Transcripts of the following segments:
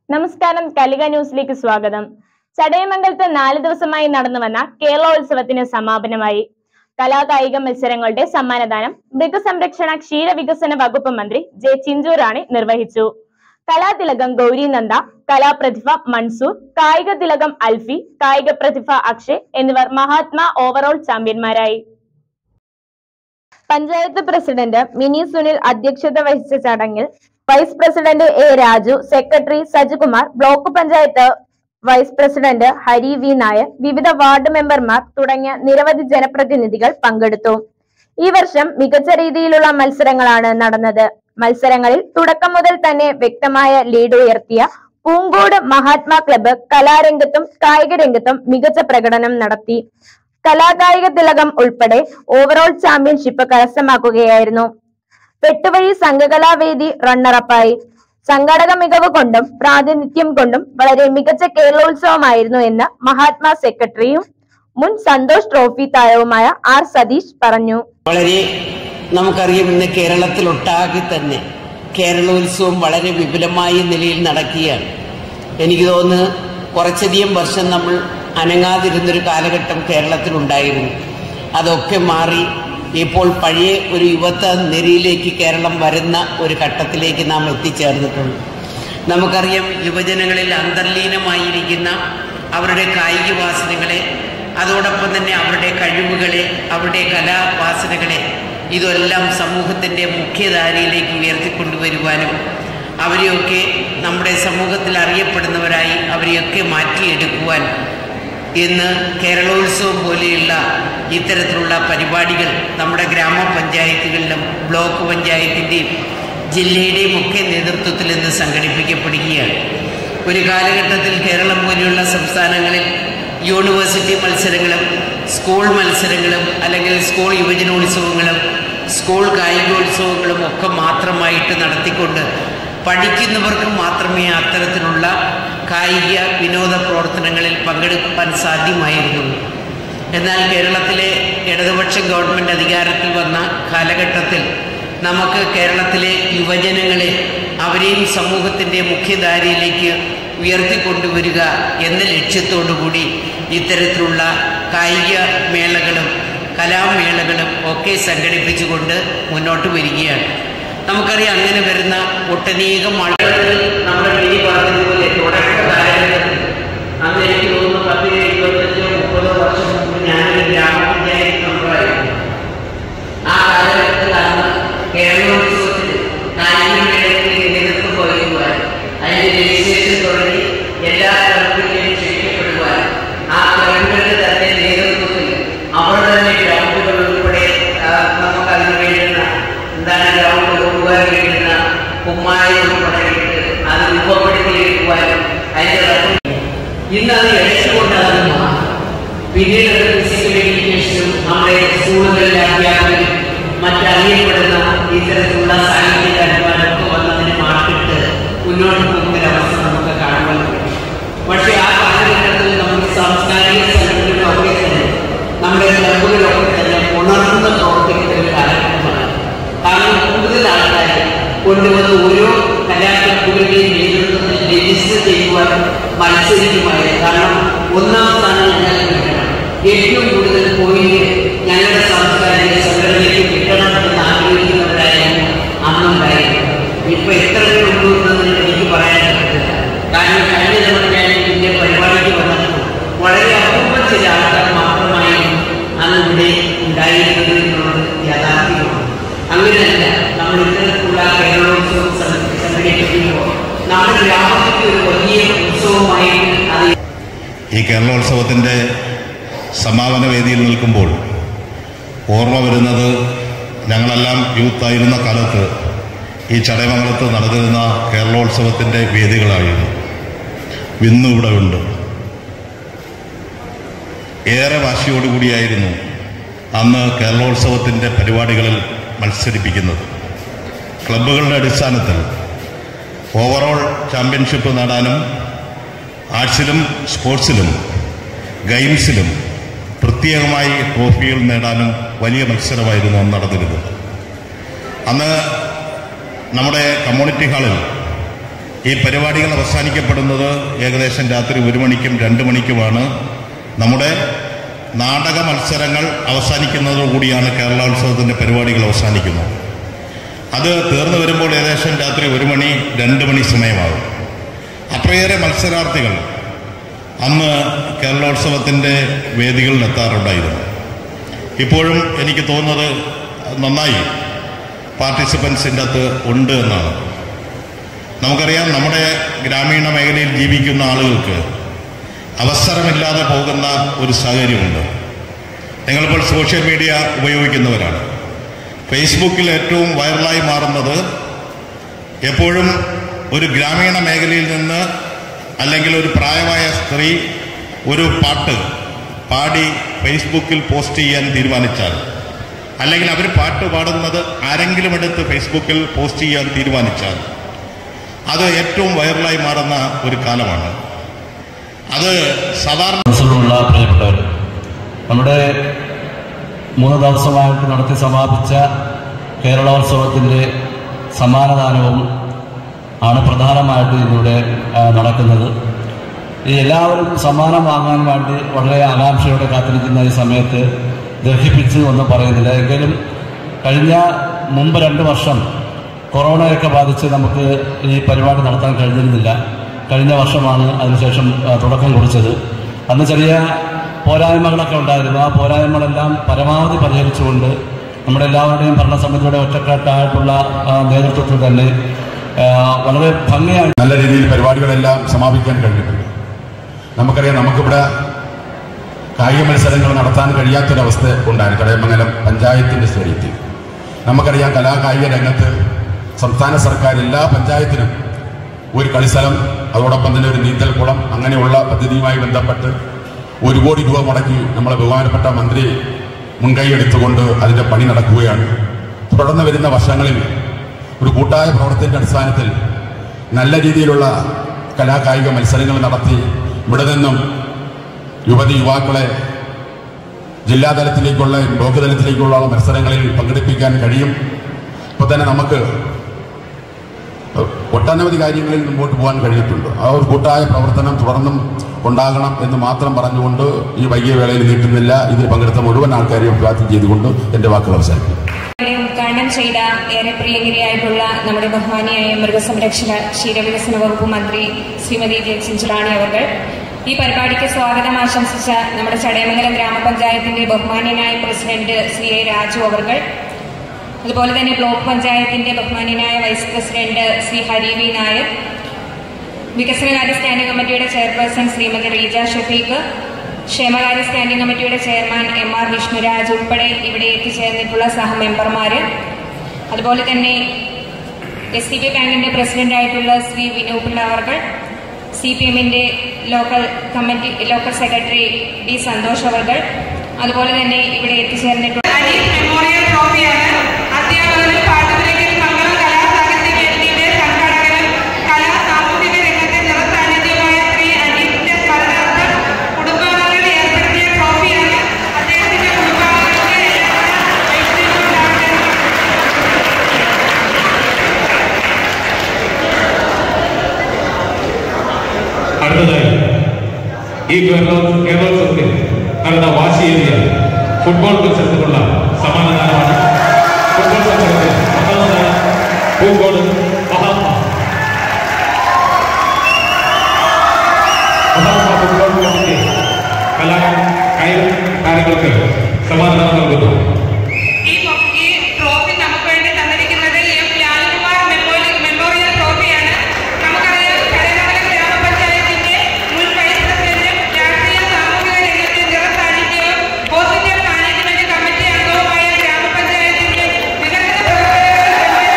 നമസ്കാരം കലിക ന്യൂസിലേക്ക് സ്വാഗതം ചടയമംഗലത്ത് നാല് ദിവസമായി നടന്നു വന്ന കേരളോത്സവത്തിന് സമാപനമായി കലാകായിക മത്സരങ്ങളുടെ സമ്മാനദാനം മൃഗസംരക്ഷണ ക്ഷീരവികസന വകുപ്പ് മന്ത്രി ജെ ചിഞ്ചൂറാണി നിർവഹിച്ചു കലാതിലകം ഗൗരി നന്ദ കലാപ്രതിഭ മൻസൂർ കായിക തിലകം അൽഫി കായിക പ്രതിഭ അക്ഷയ് എന്നിവർ മഹാത്മാ ഓവറോൾ ചാമ്പ്യന്മാരായി പഞ്ചായത്ത് പ്രസിഡന്റ് മിനി സുനിൽ അധ്യക്ഷത വഹിച്ച ചടങ്ങിൽ vice president A Raju secretary Sajikumar block panchayat vice president Hari V Nair വിവിധ വാർഡ് മെമ്പർമാർ തുടങ്ങിയ നിരവധി ജനപ്രതിനിധികൾ പങ്കെടുത്തു ഈ വർഷം മികച്ച രീതിയിലുള്ള മത്സരങ്ങളാണ് നടന്നത് മത്സരങ്ങളിൽ തുടക്കം മുതൽ തന്നെ വ്യക്തമായ ലീഡ് ഉയർത്തിയ പൂങ്കോട് മഹാത്മാ ക്ലബ്ബ് കലാരംഗത്തും കായിക രംഗത്തും മികച്ച പ്രകടനം നടത്തി കലാകായിക തിലകം ഉൾപ്പെടെ ഓവറോൾ ചാമ്പ്യൻഷിപ്പ് കരസ്ഥമാക്കുകയായിരുന്നു വെട്ടുവഴി സംഘകലാവേദി റണ്ണറപ്പായി സംഘടക മികവ് കൊണ്ടും പ്രാതിനിധ്യം കൊണ്ടും വളരെ മികച്ച കേരളോത്സവമായിരുന്നു എന്ന് മഹാത്മാ സെക്രട്ടറിയും മുൻ സന്തോഷ് ട്രോഫി താരവുമായ ആർ സതീഷ് പറഞ്ഞു വളരെ നമുക്കറിയാം ഇന്ന് കേരളത്തിലൊട്ടാകെ തന്നെ കേരളോത്സവം വളരെ വിപുലമായ നിലയിൽ നടക്കുകയാണ് എനിക്ക് തോന്നുന്നു കുറച്ചധികം വർഷം നമ്മൾ അനങ്ങാതിരുന്നൊരു കാലഘട്ടം കേരളത്തിലുണ്ടായിരുന്നു അതൊക്കെ മാറി ഇപ്പോൾ പഴയ ഒരു യുവത്വ നിരയിലേക്ക് കേരളം വരുന്ന ഒരു ഘട്ടത്തിലേക്ക് നാം എത്തിച്ചേർന്നിട്ടുണ്ട് നമുക്കറിയാം യുവജനങ്ങളിൽ അന്തർലീനമായിരിക്കുന്ന അവരുടെ കായിക വാസനകളെ അതോടൊപ്പം തന്നെ അവരുടെ കഴിവുകളെ അവരുടെ കലാവാസനകളെ ഇതെല്ലാം സമൂഹത്തിൻ്റെ മുഖ്യധാരയിലേക്ക് ഉയർത്തിക്കൊണ്ടുവരുവാനും അവരെയൊക്കെ നമ്മുടെ സമൂഹത്തിൽ അറിയപ്പെടുന്നവരായി അവരെയൊക്കെ മാറ്റിയെടുക്കുവാൻ ഇന്ന് കേരളോത്സവം പോലെയുള്ള ഇത്തരത്തിലുള്ള പരിപാടികൾ നമ്മുടെ ഗ്രാമപഞ്ചായത്തുകളിലും ബ്ലോക്ക് പഞ്ചായത്തിൻ്റെയും ജില്ലയുടെയും ഒക്കെ നേതൃത്വത്തിൽ ഇന്ന് സംഘടിപ്പിക്കപ്പെടുകയാണ് ഒരു കാലഘട്ടത്തിൽ കേരളം പോലെയുള്ള സംസ്ഥാനങ്ങളിൽ യൂണിവേഴ്സിറ്റി മത്സരങ്ങളും സ്കൂൾ മത്സരങ്ങളും അല്ലെങ്കിൽ സ്കൂൾ യുവജനോത്സവങ്ങളും സ്കൂൾ കായികോത്സവങ്ങളും ഒക്കെ മാത്രമായിട്ട് നടത്തിക്കൊണ്ട് പഠിക്കുന്നവർക്ക് മാത്രമേ അത്തരത്തിലുള്ള കായിക വിനോദ പ്രവർത്തനങ്ങളിൽ പങ്കെടുക്കാൻ സാധ്യമായിരുന്നുള്ളൂ എന്നാൽ കേരളത്തിലെ ഇടതുപക്ഷ ഗവൺമെൻറ് അധികാരത്തിൽ വന്ന കാലഘട്ടത്തിൽ നമുക്ക് കേരളത്തിലെ യുവജനങ്ങളെ അവരെയും സമൂഹത്തിൻ്റെ മുഖ്യധാരയിലേക്ക് ഉയർത്തിക്കൊണ്ടുവരിക എന്ന ലക്ഷ്യത്തോടു കൂടി ഇത്തരത്തിലുള്ള കായിക മേളകളും കലാമേളകളും ഒക്കെ സംഘടിപ്പിച്ചുകൊണ്ട് മുന്നോട്ട് വരികയാണ് നമുക്കറിയാം അങ്ങനെ വരുന്ന ഒട്ടനേകം ആളുകൾ നമ്മുടെ മിനി പറഞ്ഞതുപോലെ തുടക്ക കാലഘട്ടത്തിൽ അന്ന് എനിക്ക് തോന്നുന്നു പത്ത് ഇരുപത്തഞ്ചോ മുപ്പതോ വർഷം മുമ്പ് ഞാനൊരു ഗ്രാമപഞ്ചായത്ത് മെമ്പറായിരുന്നു ആ കാലഘട്ടത്തിലാണ് കേരളോത്സവത്തിൽ കായിക മേളയ്ക്ക് നേതൃത്വം വഹിക്കുവാൻ അതിന്റെ രജിസ്ട്രേഷൻ തുടങ്ങി എല്ലാ ക്ലബുകളിലും ക്ഷണിക്കപ്പെടുവാൻ ആ ക്ലബുകളുടെ തന്നെ നേതൃത്വത്തിൽ അവർ തന്നെ ഗ്രൗണ്ടുകൾ ഉൾപ്പെടെ ആ, നമുക്ക് അതിന് വേണ്ടുന്ന എന്താണ് ഗ്രൗണ്ട് കൊണ്ടുപോകാൻ വേണ്ടുന്ന കുമ്മായി ഉൾപ്പെടെ ഇട്ട് അത് രൂപപ്പെടുത്തിയെടുക്കുവാനും അതിന്റെ റെഫറി ഇന്ന് അത് എഴുതുകൊണ്ടാണ് പിന്നീട് അത് ഫിസിക്കൽ എഡ്യൂക്കേഷനും നമ്മുടെ സ്കൂളുകളിലെ അധ്യാപകരും മറ്ററിയപ്പെടുന്ന ഇത്തരത്തിലുള്ള സാങ്കേതിക അനുമാനമൊക്കെ വന്നതിന് മാറ്റിട്ട് മുന്നോട്ട് പോകുന്ന അവസ്ഥ നമുക്ക് കാണുവാൻ കഴിയും പക്ഷേ ആ കാലഘട്ടത്തിൽ നമ്മുടെ സാംസ്കാരിക സംഘടനകളൊക്കെ തന്നെ നമ്മുടെ ക്ലബുകളൊക്കെ തന്നെ ഉണർന്ന് പ്രവർത്തിക്കുന്ന ഒരു കാലഘട്ടമാണ് കാരണം കൂടുതൽ ആൾക്കാരെ കൊണ്ടുവന്ന് ഓരോ കലാക്ലബുകളുടെയും നേതൃത്വത്തിൽ രജിസ്റ്റർ ചെയ്യുവാൻ മത്സരിക്കുമായിരുന്നു കാരണം ഒന്നാം സ്ഥാനം ഞങ്ങൾക്ക് കിട്ടണം ഏറ്റവും കൂടുതൽ പോയിന്റ് ഞങ്ങളുടെ സാംസ്കാരിക സംഘടനയ്ക്ക് കിട്ടണം എന്ന് ആഗ്രഹിക്കുന്നവരായിരുന്നു അന്നുണ്ടായിരുന്നു ഇപ്പൊ എത്ര പേരുള്ളൂ എന്ന് എനിക്ക് പറയാൻ പറ്റില്ല കാരണം കഴിഞ്ഞ തവണ ഞാൻ ഇതിന്റെ പരിപാടിക്ക് വന്നപ്പോൾ വളരെ അപൂർവം ചില ആൾക്കാർ മാത്രമായിരുന്നു അന്ന് ഇവിടെ ഉണ്ടായിരുന്നത് എന്നുള്ളത് യാഥാർത്ഥ്യമാണ് അങ്ങനെയല്ല നമ്മൾ ഇത്തരത്തിലുള്ള കേരളോത്സവം സം- സംഘടിപ്പിക്കുമ്പോൾ നമ്മുടെ ഗ്രാമത്തിൽ ഒരു വലിയ ഉത്സവമായിട്ട് അത് ഈ കേരളോത്സവത്തിൻ്റെ സമാപന വേദിയിൽ നിൽക്കുമ്പോൾ ഓർമ്മ വരുന്നത് ഞങ്ങളെല്ലാം യൂത്തായിരുന്ന കാലത്ത് ഈ ചടയമംഗലത്ത് നടന്നിരുന്ന കേരളോത്സവത്തിൻ്റെ വേദികളായിരുന്നു ഇന്നും ഇവിടെ ഉണ്ട് ഏറെ വാശിയോടുകൂടിയായിരുന്നു അന്ന് കേരളോത്സവത്തിൻ്റെ പരിപാടികളിൽ മത്സരിപ്പിക്കുന്നത് ക്ലബ്ബുകളുടെ അടിസ്ഥാനത്തിൽ ഓവറോൾ ചാമ്പ്യൻഷിപ്പ് നേടാനും ആർട്സിലും സ്പോർട്സിലും ഗെയിംസിലും പ്രത്യേകമായി ട്രോഫികൾ നേടാനും വലിയ മത്സരമായിരുന്നു അന്ന് നടന്നിരുന്നത് അന്ന് നമ്മുടെ കമ്മ്യൂണിറ്റി ഹാളിൽ ഈ പരിപാടികൾ അവസാനിക്കപ്പെടുന്നത് ഏകദേശം രാത്രി ഒരു മണിക്കും രണ്ട് മണിക്കുമാണ് നമ്മുടെ നാടക മത്സരങ്ങൾ അവസാനിക്കുന്നതോടുകൂടിയാണ് കേരളോത്സവത്തിൻ്റെ പരിപാടികൾ അവസാനിക്കുന്നത് അത് തീർന്നു വരുമ്പോൾ ഏകദേശം രാത്രി ഒരു മണി രണ്ട് മണി സമയമാകും അത്രയേറെ മത്സരാർത്ഥികൾ അന്ന് കേരളോത്സവത്തിൻ്റെ വേദികളിൽ എത്താറുണ്ടായിരുന്നു ഇപ്പോഴും എനിക്ക് തോന്നുന്നത് നന്നായി പാർട്ടിസിപ്പൻസിൻ്റെ അകത്ത് ഉണ്ട് എന്നാണ് നമുക്കറിയാം നമ്മുടെ ഗ്രാമീണ മേഖലയിൽ ജീവിക്കുന്ന ആളുകൾക്ക് അവസരമില്ലാതെ പോകുന്ന ഒരു സാഹചര്യമുണ്ട് നിങ്ങളിപ്പോൾ സോഷ്യൽ മീഡിയ ഉപയോഗിക്കുന്നവരാണ് ഫേസ്ബുക്കിൽ ഏറ്റവും വൈറലായി മാറുന്നത് എപ്പോഴും ഒരു ഗ്രാമീണ മേഖലയിൽ നിന്ന് അല്ലെങ്കിൽ ഒരു പ്രായമായ സ്ത്രീ ഒരു പാട്ട് പാടി ഫേസ്ബുക്കിൽ പോസ്റ്റ് ചെയ്യാൻ തീരുമാനിച്ചാൽ അല്ലെങ്കിൽ അവർ പാട്ട് പാടുന്നത് ആരെങ്കിലും എടുത്ത് ഫേസ്ബുക്കിൽ പോസ്റ്റ് ചെയ്യാൻ തീരുമാനിച്ചാൽ അത് ഏറ്റവും വൈറലായി മാറുന്ന ഒരു കാലമാണ് അത് സാധാരണ മനസ്സിലുള്ള പ്രിയപ്പെട്ടവർ നമ്മുടെ മൂന്ന് ദിവസമായിട്ട് നടത്തി സമാപിച്ച കേരളോത്സവത്തിൻ്റെ സമ്മാനദാനവും ആണ് പ്രധാനമായിട്ട് ഇന്നിവിടെ ആ, നടക്കുന്നത് ഈ എല്ലാവരും സമ്മാനം വാങ്ങാൻ വേണ്ടി വളരെ ആകാംക്ഷയോടെ കാത്തിരിക്കുന്ന ഈ സമയത്ത് ദർഹിപ്പിച്ച് ഒന്നും പറയുന്നില്ല എങ്കിലും കഴിഞ്ഞ മുമ്പ് രണ്ട് വർഷം കൊറോണയൊക്കെ ബാധിച്ച് നമുക്ക് ഈ പരിപാടി നടത്താൻ കഴിഞ്ഞിരുന്നില്ല കഴിഞ്ഞ വർഷമാണ് അതിനുശേഷം ആ, തുടക്കം കുറിച്ചത് അന്ന് ചെറിയ പോരായ്മകളൊക്കെ ഉണ്ടായിരുന്നു ആ പോരായ്മകളെല്ലാം പരമാവധി പരിഹരിച്ചുകൊണ്ട് നമ്മുടെ എല്ലാവരുടെയും ഭരണസമിതിയുടെ ഒറ്റക്കെട്ടായിട്ടുള്ള ആ, നേതൃത്വത്തിൽ തന്നെ ആ, വളരെ ഭംഗിയായി നല്ല രീതിയിൽ പരിപാടികളെല്ലാം സമാപിക്കാൻ കഴിഞ്ഞിട്ടുണ്ട് നമുക്കറിയാം നമുക്കിവിടെ കായിക മത്സരങ്ങൾ നടത്താൻ കഴിയാത്തൊരവസ്ഥ ഉണ്ടായിരുന്നു കടയമംഗലം പഞ്ചായത്തിന്റെ സ്റ്റേഡിയത്തിൽ നമുക്കറിയാം കലാകായിക രംഗത്ത് സംസ്ഥാന സർക്കാർ എല്ലാ പഞ്ചായത്തിനും ഒരു കളിസ്ഥലം അതോടൊപ്പം തന്നെ ഒരു നീന്തൽക്കുളം അങ്ങനെയുള്ള പദ്ധതിയുമായി ബന്ധപ്പെട്ട് ഒരു കോടി രൂപ മുടക്കി നമ്മളെ ബഹുമാനപ്പെട്ട മന്ത്രി മുൻകൈ എടുത്തുകൊണ്ട് അതിന്റെ പണി നടക്കുകയാണ് തുടർന്ന് വരുന്ന വർഷങ്ങളിൽ ഒരു കൂട്ടായ പ്രവർത്തനത്തിന്റെ അടിസ്ഥാനത്തിൽ നല്ല രീതിയിലുള്ള കലാകായിക മത്സരങ്ങൾ നടത്തി ഇവിടെ നിന്നും യുവതി യുവാക്കളെ ജില്ലാതലത്തിലേക്കുള്ള ബ്ലോക്ക് തലത്തിലേക്കുള്ള മത്സരങ്ങളിൽ പങ്കെടുപ്പിക്കാൻ കഴിയും ഇപ്പോൾ തന്നെ നമുക്ക് ഒട്ടനവധി കാര്യങ്ങളിൽ മുമ്പോട്ട് പോകാൻ കഴിഞ്ഞിട്ടുണ്ട് ആ ഒരു കൂട്ടായ പ്രവർത്തനം തുടർന്നും ഉണ്ടാകണം എന്ന് മാത്രം പറഞ്ഞുകൊണ്ട് ഈ വൈകിയ വേളയിൽ നീട്ടുന്നില്ല ഇതിൽ പങ്കെടുത്ത മുഴുവൻ ആൾക്കാരെയും അഭിവാദ്യം ചെയ്തുകൊണ്ട് എൻ്റെ വാക്കുകൾ അവസാനിക്കും ഇവിടെ ഉദ്ഘാടനം ചെയ്ത ഏറെ പ്രിയങ്കരിയായിട്ടുള്ള നമ്മുടെ ബഹുമാനിയായ മൃഗസംരക്ഷണ ക്ഷീരവികസന വകുപ്പ് മന്ത്രി ശ്രീമതി ജെൻസിൻ ചിറാണി അവർ ഈ പരിപാടിക്ക് സ്വാഗതം ആശംസിച്ച നമ്മുടെ ചടയമംഗലം ഗ്രാമപഞ്ചായത്തിന്റെ ബഹുമാന്യനായ പ്രസിഡന്റ് ശ്രീ എ രാജു അവർ അതുപോലെ തന്നെ ബ്ലോക്ക് പഞ്ചായത്തിന്റെ ബഹുമാന്യനായ vice president Shri Hari V Nair വികസനകാര്യ സ്റ്റാൻഡിംഗ് കമ്മിറ്റിയുടെ ചെയർപേഴ്സൺ ശ്രീമതി റീജ ഷഫീഖ് ക്ഷേമകാര്യ സ്റ്റാൻഡിംഗ് കമ്മിറ്റിയുടെ ചെയർമാൻ എം ആർ വിഷ്ണുരാജ് ഉൾപ്പെടെ ഇവിടെ എത്തിച്ചേർന്നിട്ടുള്ള സഹമെമ്പർമാര് അതുപോലെ തന്നെ എസ് സി ബി ബാങ്കിന്റെ പ്രസിഡന്റായിട്ടുള്ള ശ്രീ വിനു പിള്ള അവർകൾ സി പി എമ്മിന്റെ local committee local secretary D Santhosh അവർകൾ അതുപോലെ തന്നെ ഇവിടെ എത്തിച്ചേർന്നിട്ടുള്ള അനീസ് മെമ്മോറിയൽ ട്രോഫിയാണ് അധ്യാപകനും പാട്ടുപുരയ്ക്കൽ മംഗളം കലാസാഹിത്യ വേദിയുടെ സംഘാടകനും കലാ സാമൂഹിക രംഗത്തെ നിറസാന്നിധ്യമായ ശ്രീ അനീസിന്റെ സ്മരണാർത്ഥം കുടുംബാംഗങ്ങൾ ഏർപ്പെടുത്തിയ ട്രോഫിയാണ് അദ്ദേഹത്തിന്റെ കുടുംബാംഗങ്ങൾക്ക് ഐശ്വര്യമുണ്ടാകട്ടെ അടുത്തതായി ഈ കേരള കേരളോത്സവത്തിൽ നടന്ന വാശിയേറിയ ഫുട്ബോൾ മത്സരത്തിനുള്ള സമ്മാനദാനമാണ് ഫുട്ബോൾ മത്സരത്തിൽ ഒന്നാം സ്ഥാനം പൂങ്കോട് മഹാത്മ മഹാത്മ ഫുട്ബോൾ കമ്മിറ്റി കലാ കായിക താരങ്ങൾക്ക് സമ്മാനദാനം നൽകുന്നു ഈ മൊ- ഈ ട്രോഫി നമുക്ക് വേണ്ടി തന്നിരിക്കുന്നത് എം ലാൽകുമാർ മെമ്മോറിയൽ മെമ്മോറിയൽ ട്രോഫിയാണ് നമുക്കറിയാം കരകമല ഗ്രാമപഞ്ചായത്തിന്റെ മുൻ വൈസ് പ്രസിഡന്റും രാഷ്ട്രീയ സാമൂഹിക രംഗത്തെ നിറസാന്നിധ്യവും ഹോസ്പിറ്റൽ മാനേജ്മെന്റ് കമ്മിറ്റി അംഗവുമായ ഗ്രാമപഞ്ചായത്തിന്റെ വികസന പ്രവർത്തനങ്ങൾ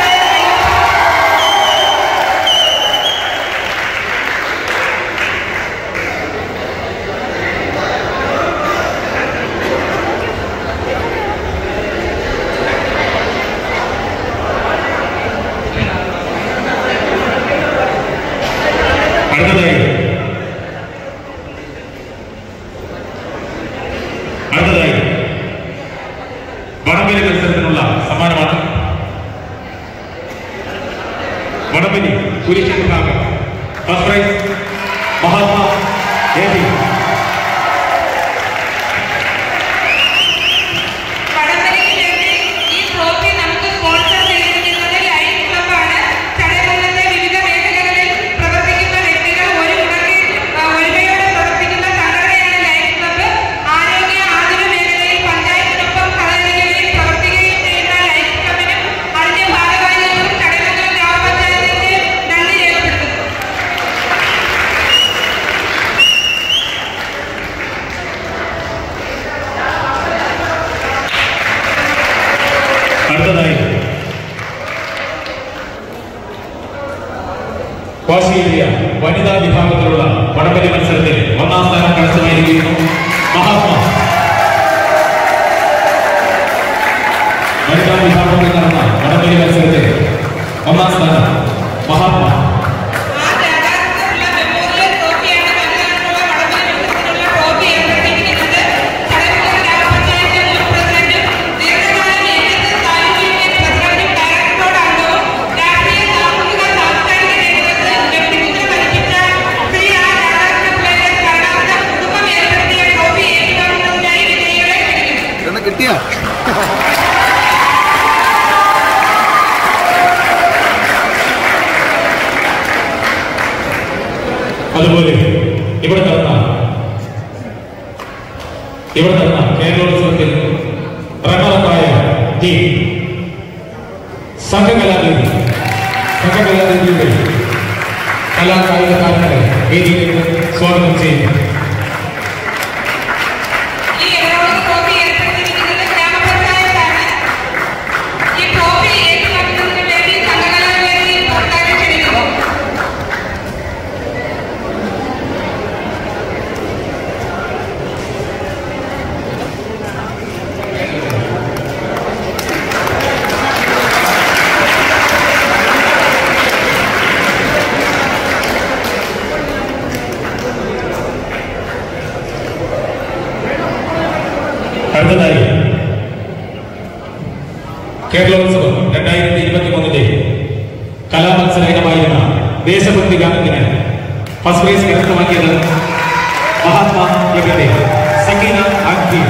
അടുത്തതായി അടുത്തതായി വടംവലി മത്സരത്തിനുള്ള സമ്മാനമാണ് വടംവലി പുരുഷ വിഭാഗം first prize Mahatma A P വടംവലിക്ക് വേണ്ടി ഈ ട്രോഫി നമുക്ക് സ്പോൺസർ ചെയ്തിരിക്കുന്നത് ലയൺസ് ക്ലബ്ബാണ് ചടയമംഗലത്തെ വിവിധ മേഖലകളിൽ പ്രവർത്തിക്കുന്ന വ്യക്തികൾ ഒരു ഉണർവിൽ ആ, ഒരുമയോടെ പ്രവർത്തിക്കുന്ന സംഘടനയാണ് ലയൺസ് ക്ലബ്ബ് ആരോഗ്യ ആതുര മേഖലയിൽ പഞ്ചായത്തിനൊപ്പം സഹകരിക്കുകയും പ്രവർത്തിക്കുകയും ചെയ്യുന്ന ലയൺസ് ക്ലബ്ബിനും അതിന്റെ ഭാരവാഹികൾക്കും ചടയമംഗലം ഗ്രാമപഞ്ചായത്തിന്റെ നന്ദി രേഖപ്പെടുത്തുന്നു അടുത്തതായി വാശിയേറിയ വനിതാ വിഭാഗത്തിലുള്ള വടംവലി മത്സരത്തിൽ ഒന്നാം സ്ഥാനം കരസ്ഥമായിരിക്കുന്നു മഹാത്മാ വനിതാ വിഭാഗത്തിൽ നടന്ന വടംവലി മത്സരത്തിൽ ഒന്നാം സ്ഥാനം മഹാത്മാ ആ രാജാക്കന്മാരുള്ള മെമ്മോറിയൽ ട്രോഫിയാണ് വനിതകൾക്കുള്ള വടംവലി മത്സരത്തിനുള്ള ട്രോഫി ഏർപ്പെടുത്തിയിരിക്കുന്നത് ചടയമംഗലം ഗ്രാമപഞ്ചായത്ത് മുൻ പ്രസിഡന്റും ദീർഘകാലം എൻ.എസ്.എസ്. താലൂക്ക് യൂണിയൻ പ്രസിഡന്റും ഡയറക്ടർ ബോർഡ് അംഗവും രാഷ്ട്രീയ സാമൂഹിക സാംസ്കാരിക രംഗത്ത് വ്യക്തിമുദ്ര പതിപ്പിച്ച ശ്രീ ആർ രാധാകൃഷ്ണ പിള്ളയുടെ സ്മരണാർത്ഥം കുടുംബം ഏർപ്പെടുത്തിയ ട്രോഫി ഏറ്റുവാങ്ങുന്നതിനായി വിജയികളെ ക്ഷണിക്കുന്നു കിട്ടിയാ അതുപോലെ ഇവിടെ നടന്ന ഇവിടെ നടന്ന കേരളോത്സവത്തിൽ റണ്ണറപ്പായ ടീം സംഘകലാവേദി സംഘകലാവേദിയുടെ കലാകായിക താരങ്ങളെ വേദിയിലേക്ക് സ്വാഗതം ചെയ്യുന്നു ഈ എറണാകുളം ട്രോഫി ഏർപ്പെടുത്തിയിരിക്കുന്നത് ഗ്രാമപഞ്ചായത്താണ് ഈ ട്രോഫി ഏറ്റുവാങ്ങുന്നതിന് വേണ്ടി സംഘകലാവേദി പ്രവർത്തകരെ ക്ഷണിക്കുന്നു അടുത്തതായി കേരളോത്സവം രണ്ടായിരത്തി ഇരുപത്തി മൂന്നിലെ കലാമത്സര ഇനമായിരുന്ന ദേശഭക്തി ഗാനത്തിന് ഫസ്റ്റ് പ്രൈസ് കരസ്ഥമാക്കിയത് മഹാത്മാ യജ്ഞത്തെ സക്കീന ആക്ടീം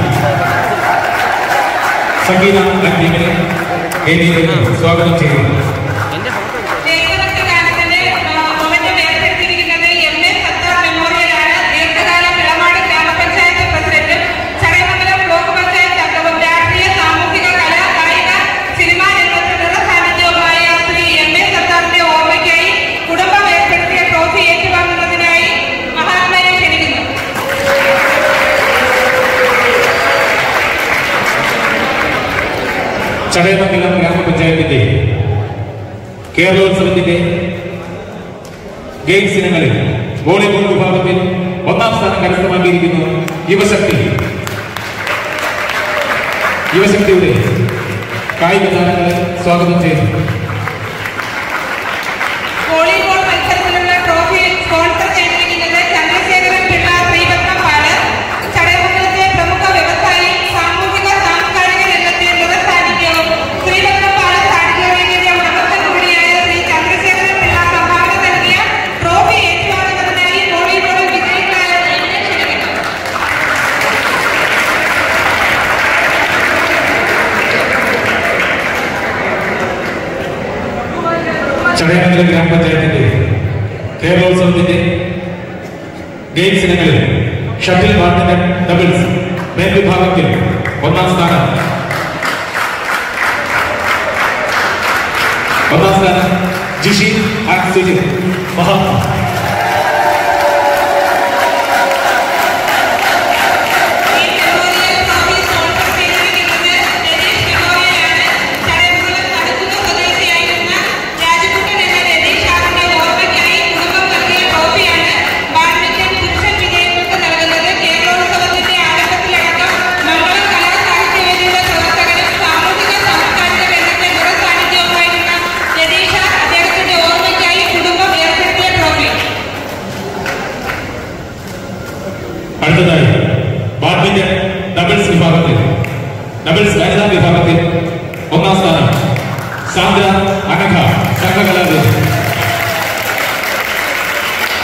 സക്കീന ആക്ടീമിനെ വേദിയിലേക്ക് സ്വാഗതം ചെയ്യുന്നു ദേശഭക്തി ഗാനത്തിന്റെ മൊമെന്റം ഏർപ്പെടുത്തിയിരിക്കുന്നത് എം എ സത്താർ മെമ്മോറിയലാണ് ദീർഘകാലം ഇളമാട് ഗ്രാമപഞ്ചായത്ത് പ്രസിഡന്റും ചടയമംഗലം ബ്ലോക്ക് പഞ്ചായത്ത് അംഗവും രാഷ്ട്രീയ സാമൂഹിക കല കായിക സിനിമാ രംഗത്ത് നിറസാന്നിധ്യവുമായ ശ്രീ എം എ സത്താറിന്റെ ഓർമ്മയ്ക്കായി കുടുംബം ഏർപ്പെടുത്തിയ ട്രോഫി ഏറ്റുവാങ്ങുന്നതിനായി മഹാത്മയെ ക്ഷണിക്കുന്നു ചടയമംഗലം ഗ്രാമപഞ്ചായത്തിന്റെ കേരളോത്സവത്തിന്റെ ഗെയിംസ് ഇനങ്ങളിൽ വോളിബോൾ വിഭാഗത്തിൽ ഒന്നാം സ്ഥാനം കരസ്ഥമാക്കിയിരിക്കുന്നു യുവശക്തി യുവശക്തിയുടെ കായിക താരങ്ങളെ സ്വാഗതം ചെയ്യുന്നു വോളിബോൾ മത്സരത്തിനുള്ള ട്രോഫി സ്പോൺസർ ചെയ്തിരിക്കുന്നത് ചന്ദ്രശേഖരൻ പിള്ള ശ്രീപത്മം പാല് ചടയമംഗലത്തെ പ്രമുഖ വ്യവസായി സാമൂഹിക സാംസ്കാരിക രംഗത്തെ നിറസാന്നിധ്യവും ശ്രീപത്മം പാല് സാഹിത്യോദ്യത്തിന്റെ ഉടമസ്ഥൻ കൂടിയായ ശ്രീ ചന്ദ്രശേഖരൻ പിള്ള സംഭാവന നൽകിയ ട്രോഫി ഏറ്റുവാങ്ങുന്നതിനായി വോളിബോളിൽ വിജയികളായ ടീമിനെ ക്ഷണിക്കുന്നു ചടയമംഗലം ഗ്രാമപഞ്ചായത്തിന്റെ കേരളോത്സവത്തിന്റെ ഗെയിംസ് ഇനങ്ങളിൽ ഷട്ടിൽ ബാഡ്മിന്റൺ ഡബിൾസ് മേൽ വിഭാഗത്തിൽ ഒന്നാം സ്ഥാനം ഒന്നാം സ്ഥാനം ജിഷി ആൻഡ് സുജിത് മഹാത്മാ ഈ മെമ്മോറിയൽ ട്രോഫി സ്പോൺസർ ചെയ്തിരിക്കുന്നത് രതീഷ് മെമ്മോറിയലാണ് ചടയമംഗലം നടുക്കുന്ന സ്വദേശിയായിരുന്ന രാജകുട്ടൻ എന്ന രതീഷ് സാറിന്റെ ഓർമ്മയ്ക്കായി കുടുംബം നൽകിയ ട്രോഫിയാണ് ബാഡ്മിന്റൺ പുരുഷൻ വിജയികൾക്ക് നൽകുന്നത് കേരളോത്സവത്തിന്റെ ആരംഭത്തിലടക്കം മംഗളം കലാ സാഹിത്യവേദിയുടെ പ്രവർത്തകനും സാമൂഹിക സാംസ്കാരിക രംഗത്തെ നിറസാന്നിധ്യവുമായിരുന്ന രതീഷ് സാർ അദ്ദേഹത്തിന്റെ ഓർമ്മയ്ക്കായി കുടുംബം ഏർപ്പെടുത്തിയ ട്രോഫി അടുത്തതായി ബാഡ്മിന്റൺ ഡബിൾസ് വിഭാഗത്തിൽ ഡബിൾസ് വനിതാ വിഭാഗത്തിൽ ഒന്നാം സ്ഥാനം സാന്ദ്ര അനഘ സംഘകലാവേദി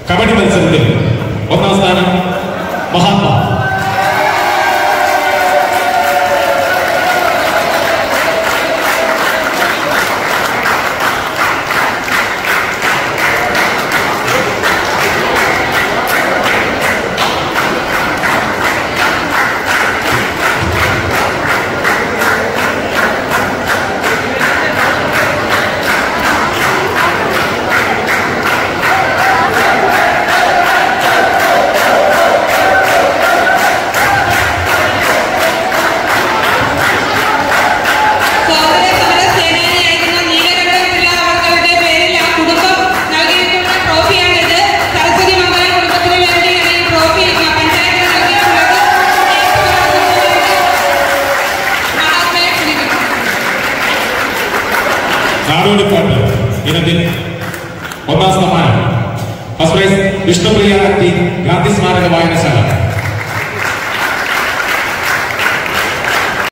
കബഡി മത്സരത്തിൽ ഒന്നാം സ്ഥാനം മഹാത്മാ സ്വാതന്ത്ര്യ സമര സേനാനിയായിരുന്ന നീലകണ്ഠൻ പിള്ള അവരുടെ പേരിൽ ആ കുടുംബം നൽകിയിട്ടുള്ള ട്രോഫിയാണിത് സരസ്വതി മംഗലം കുടുംബത്തിന് വേണ്ടിയാണ് ഈ ട്രോഫി പഞ്ചായത്തിന് നൽകിയിട്ടുള്ളത് മഹാത്മയെ ക്ഷണിക്കുന്നു നാടോടിപ്പാട്ട് ഇനത്തിൽ ഒന്നാം സമ്മാനം ഫസ്റ്റ് പ്രൈസ് വിഷ്ണുപ്രിയ ആക്ടി ഗാന്ധി സ്മാരക വായനശാല